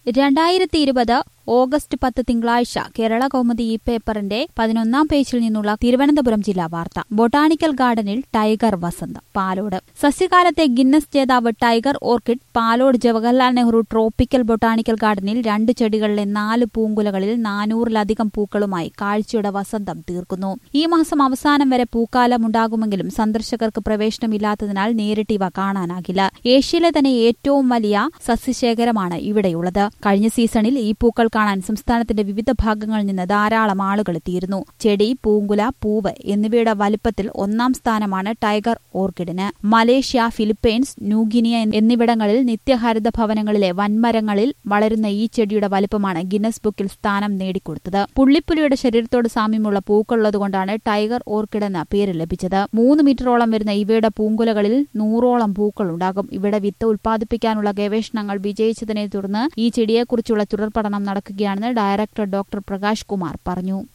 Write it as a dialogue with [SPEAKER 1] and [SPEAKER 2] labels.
[SPEAKER 1] രണ്ടായിരത്തി ഇരുപത് ഓഗസ്റ്റ് പത്ത് തിങ്കളാഴ്ച കേരള കൗമുദി ഈ പേപ്പറിന്റെ പതിനൊന്നാം പേജിൽ നിന്നുള്ള തിരുവനന്തപുരം ജില്ലാ വാർത്ത ബൊട്ടാണിക്കൽ ഗാർഡനിൽ ടൈഗർ വസന്തം പാലോട് സസ്യകാലത്തെ ഗിന്നസ് ജേതാവ് tiger orchid Palode Jawaharlal Nehru tropical botanical ഗാർഡനിൽ രണ്ട് ചെടികളിലെ നാല് പൂങ്കുലകളിൽ നാനൂറിലധികം പൂക്കളുമായി കാഴ്ചയുടെ വസന്തം തീർക്കുന്നു ഈ മാസം അവസാനം വരെ പൂക്കാലമുണ്ടാകുമെങ്കിലും സന്ദർശകർക്ക് പ്രവേശനമില്ലാത്തതിനാൽ നേരിട്ട് ഇവ കാണാനാകില്ല ഏഷ്യയിലെ തന്നെ ഏറ്റവും വലിയ സസ്യശേഖരമാണ് ഇവിടെയുള്ളത് കഴിഞ്ഞ സീസണിൽ ഈ പൂക്കൾ കാണാൻ സംസ്ഥാനത്തിന്റെ വിവിധ ഭാഗങ്ങളിൽ നിന്ന് ധാരാളം ആളുകൾ എത്തിയിരുന്നു ചെടി പൂങ്കുല പൂവ് എന്നിവയുടെ വലുപ്പത്തിൽ ഒന്നാം സ്ഥാനമാണ് ടൈഗർ ഓർക്കിഡിന് മലേഷ്യ ഫിലിപ്പൈൻസ് ന്യൂഗിനിയ എന്നിവിടങ്ങളിൽ നിത്യഹരിത ഭവനങ്ങളിലെ വൻമരങ്ങളിൽ വളരുന്ന ഈ ചെടിയുടെ വലുപ്പമാണ് ഗിന്നസ് ബുക്കിൽ സ്ഥാനം നേടിക്കൊടുത്തത് പുള്ളിപ്പുലിയുടെ ശരീരത്തോട് സാമ്യമുള്ള പൂക്കളുള്ളതുകൊണ്ടാണ് ടൈഗർ ഓർക്കിഡ് എന്ന പേര് ലഭിച്ചത് മൂന്ന് മീറ്ററോളം വരുന്ന ഇവയുടെ പൂങ്കുലകളിൽ നൂറോളം പൂക്കൾ ഉണ്ടാകും ഇവിടെ വിത്ത് ഉൽപ്പാദിപ്പിക്കാനുള്ള ഗവേഷണങ്ങൾ വിജയിച്ചതിനെ തുടർന്ന് ഈ ചെടിയെക്കുറിച്ചുള്ള തുടർ പഠനം നടക്കുകയാണെന്ന് ഡയറക്ടർ ഡോക്ടർ പ്രകാശ് കുമാർ പറഞ്ഞു